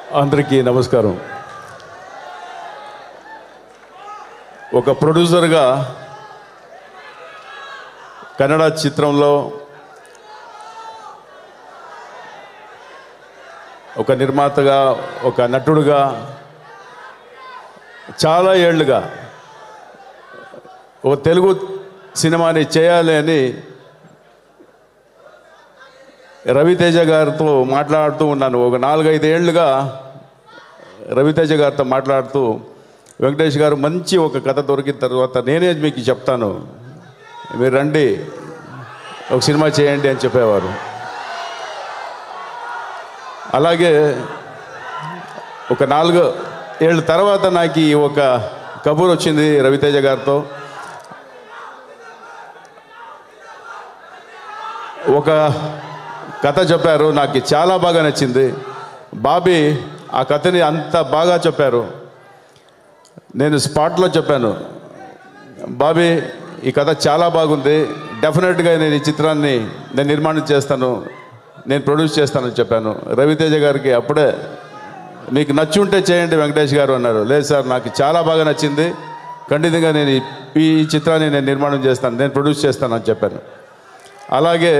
అందరికీ నమస్కారం ఒక ప్రొడ్యూసర్గా కన్నడ చిత్రంలో ఒక నిర్మాతగా ఒక నటుడుగా చాలా ఏళ్ళుగా ఓ తెలుగు సినిమాని చేయాలి అని రవితేజ గారితో మాట్లాడుతూ ఉన్నాను ఒక నాలుగైదు ఏళ్ళుగా రవితేజ గారితో మాట్లాడుతూ వెంకటేష్ గారు మంచి ఒక కథ దొరికిన తర్వాత నేనే మీకు చెప్తాను మీరు రండి ఒక సినిమా చేయండి అని చెప్పేవారు అలాగే ఒక నాలుగు ఏళ్ళ తర్వాత నాకు ఈ ఒక కబూర్ వచ్చింది రవితేజ గారితో ఒక కథ చెప్పారు నాకు చాలా బాగా నచ్చింది బాబీ ఆ కథని అంత బాగా చెప్పారు నేను స్పాట్లో చెప్పాను బాబీ ఈ కథ చాలా బాగుంది డెఫినెట్గా నేను ఈ చిత్రాన్ని నేను నిర్మాణం చేస్తాను నేను ప్రొడ్యూస్ చేస్తానని చెప్పాను రవితేజ గారికి అప్పుడే మీకు నచ్చుంటే చేయండి వెంకటేష్ గారు అన్నారు లేదు సార్ నాకు చాలా బాగా నచ్చింది ఖండితంగా నేను ఈ- ఈ చిత్రాన్ని నేను నిర్మాణం చేస్తాను నేను ప్రొడ్యూస్ చేస్తానని చెప్పాను అలాగే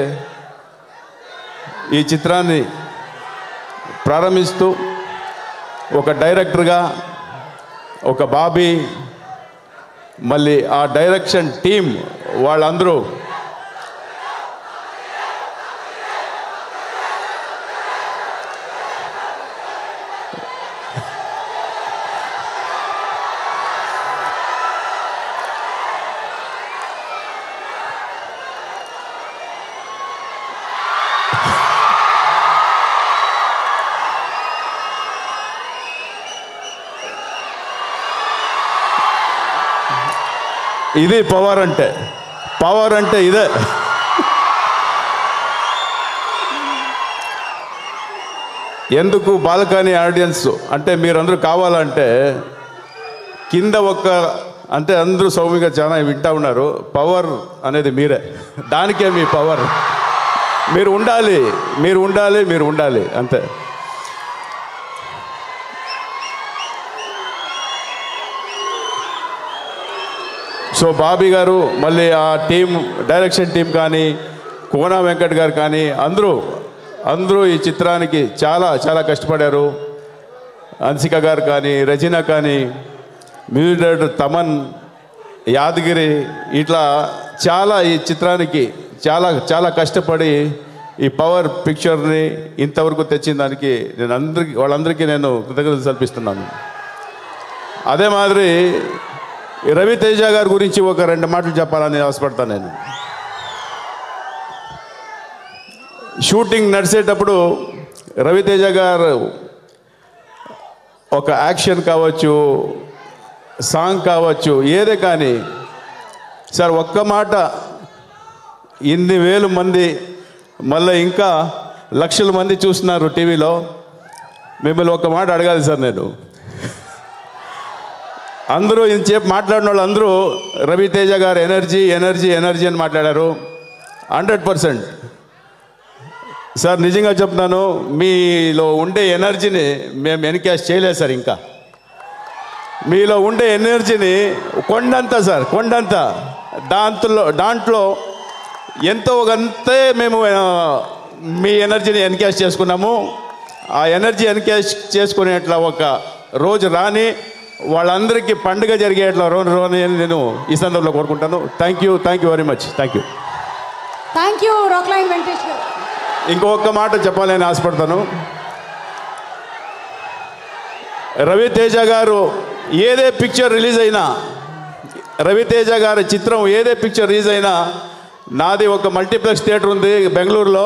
ఈ చిత్రాన్ని ప్రారంభిస్తూ ఒక డైరెక్టర్గా ఒక బాబీ మళ్ళీ ఆ డైరెక్షన్ టీం వాళ్ళందరూ ఇది పవర్ అంటే పవర్ అంటే ఇదే ఎందుకు బాల్కనీ ఆడియన్స్ అంటే మీరందరూ కావాలంటే కింద ఒక అంటే అందరూ సౌమ్యంగా చాలా వింటా ఉన్నారు పవర్ అనేది మీరే దానికే మీ పవర్ మీరు ఉండాలి మీరు ఉండాలి మీరు ఉండాలి అంతే సో బాబీ గారు మళ్ళీ ఆ టీం డైరెక్షన్ టీం కానీ కోనా వెంకట్ గారు కానీ అందరూ అందరూ ఈ చిత్రానికి చాలా చాలా కష్టపడారు హన్సిక గారు కానీ రచన కానీ మ్యూజిక్ డైరెక్టర్ తమన్ యాదగిరి ఇట్లా చాలా ఈ చిత్రానికి చాలా చాలా కష్టపడి ఈ పవర్ పిక్చర్ని ఇంతవరకు తెచ్చిన దానికి నేను అందరికీ వాళ్ళందరికీ నేను కృతజ్ఞతలు సల్పిస్తున్నాను అదే మాదిరి ఈ రవితేజ గారి గురించి ఒక రెండు మాటలు చెప్పాలని ఆశపడతాను నేను షూటింగ్ నడిచేటప్పుడు రవితేజ గారు ఒక యాక్షన్ కావచ్చు సాంగ్ కావచ్చు ఏదే కానీ సార్ ఒక్క మాట ఇన్ని వేలు మంది మళ్ళీ ఇంకా లక్షల మంది చూస్తున్నారు టీవీలో మిమ్మల్ని ఒక మాట అడగాలి సార్ నేను అందరూ ఇంతసేపు మాట్లాడిన వాళ్ళు అందరూ రవితేజ గారు ఎనర్జీ ఎనర్జీ ఎనర్జీ అని మాట్లాడారు హండ్రెడ్ పర్సెంట్ సార్ నిజంగా చెప్తున్నాను మీలో ఉండే ఎనర్జీని మేము ఎన్కాష్ చేయలేదు సార్ ఇంకా మీలో ఉండే ఎనర్జీని కొండంత సార్ కొండంత దాంట్లో దాంట్లో ఎంతో అంతే మేము ఆ, మీ ఎనర్జీని ఎన్కాష్ చేసుకున్నాము ఆ ఎనర్జీ ఎన్కాష్ చేసుకునేట్లా ఒక రోజు రాని వాళ్ళందరికీ పండుగ జరిగేట్లా రోజు రాని అని నేను ఈ సందర్భంలో కోరుకుంటాను thank you thank you very much thank you thank you Rockline Venkatesh గారు ఇంకొక మాట చెప్పాలని ఆశపడతాను రవితేజ గారు ఏదే పిక్చర్ రిలీజ్ అయినా రవితేజ గారి చిత్రం ఏదే పిక్చర్ రిలీజ్ అయినా నాది ఒక మల్టీప్లెక్స్ థియేటర్ ఉంది బెంగళూరులో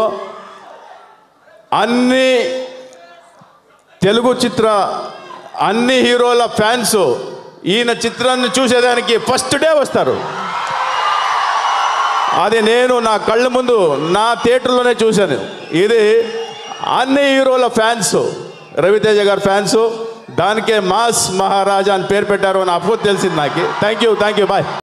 అన్ని తెలుగు చిత్ర అన్ని హీరోల ఫ్యాన్స్ ఈయన చిత్రాన్ని చూసేదానికి ఫస్ట్ డే వస్తారు అది నేను నా కళ్ళ ముందు నా థియేటర్లోనే చూశాను ఇది అన్ని హీరోల ఫ్యాన్స్ రవితేజ గారి ఫ్యాన్స్ దానికే మాస్ మహారాజా అని పేరు పెట్టారు అని అప్పుడు తెలిసింది నాకు thank you thank you bye